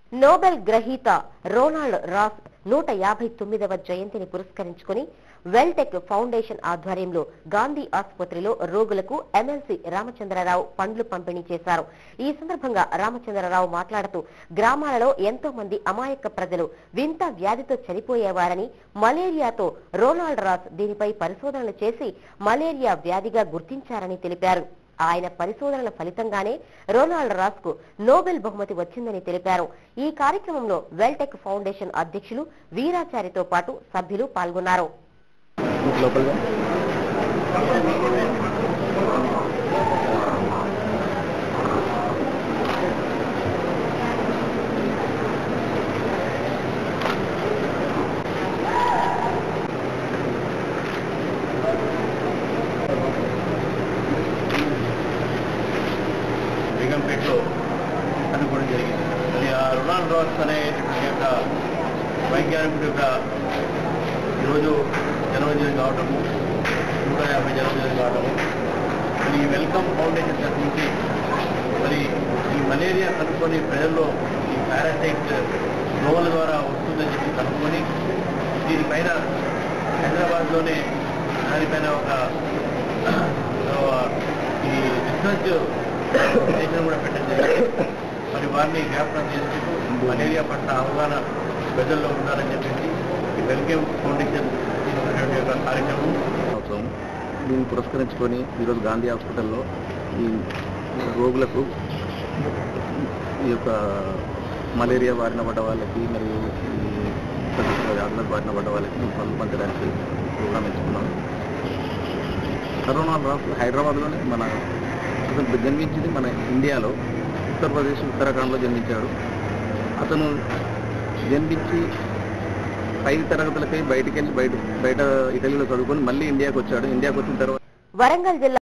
Nobel గ్రహీత Ronald Ross నూట యాభై తొమ్మిదవ జయంతిని పురస్కరించుకుని వెల్టెక్ ఫౌండేషన్ ఆధ్వర్యంలో గాంధీ ఆసుపత్రిలో రోగులకు ఎమ్మెల్సీ రామచంద్రరావు పండ్లు పంపిణీ చేశారు ఈ సందర్భంగా రామచంద్రరావు మాట్లాడుతూ గ్రామాలలో ఎంతో మంది అమాయక ప్రజలు వింత వ్యాధితో చనిపోయేవారని మలేరియాతో రోనాల్డ్ రాస్ దీనిపై పరిశోధనలు చేసి మలేరియా వ్యాధిగా గుర్తించారని తెలిపారు ఆయన పరిశోధనల ఫలితంగానే రొనాల్డ్ రాస్ కు నోబెల్ బహుమతి వచ్చిందని తెలిపారు ఈ కార్యక్రమంలో వెల్టెక్ ఫౌండేషన్ అధ్యక్షులు వీరాచారితో పాటు సభ్యులు పాల్గొన్నారు లోపలిగా బేగంపేటలో అనుకోవడం జరిగింది అది ఆ రొనాల్డ్ రాస్ అనేటువంటి యొక్క వైజ్ఞానికుడి యొక్క ఈరోజు జన్మదినం కావటము నూట యాభై జన్మదినం కావటము మరి ఈ వెల్కమ్ ఫౌండేషన్ తరఫు నుంచి మరి ఈ మలేరియా కనుక్కొని ప్రజల్లో ఈ పారాసైట్ దోమల ద్వారా వస్తుందని చెప్పి కనుక్కొని దీనిపైన హైదరాబాద్లోనే దానిపైన ఒక ఆ, ఈ రీసెర్చ్ స్టేషన్ కూడా పెట్టడం జరిగింది మరి వారిని జ్ఞాపకం చేసుకుంటూ మలేరియా పట్ల అవగాహన ప్రజల్లో ఉండాలని చెప్పేసి ఈ వెల్కమ్ ఫౌండేషన్ తీసుకున్నటువంటి యొక్క కార్యక్రమం అవసరం దీన్ని పురస్కరించుకొని ఈరోజు గాంధీ హాస్పిటల్లో ఈ రోగులకు ఈ యొక్క మలేరియా బారిన పడ్డ వాళ్ళకి మరియు ఈ తదితర వ్యాధులకు బారిన పడ్డ వాళ్ళకి పనులు పంచడానికి ప్రోగ్రామ్ ఎంచుకున్నాం కరోనా రాష్ట్ర హైదరాబాద్లోనే మన అతను జన్మించింది మన ఇండియాలో ఉత్తరప్రదేశ్ ఉత్తరాఖండ్లో జన్మించాడు అతను జన్మించి పై తరగతులకై బయటికి వెళ్ళి బయట బయట ఇటలీలో చదువుకొని మళ్ళీ ఇండియాకి వచ్చాడు ఇండియాకి వచ్చిన తర్వాత వరంగల్ జిల్లా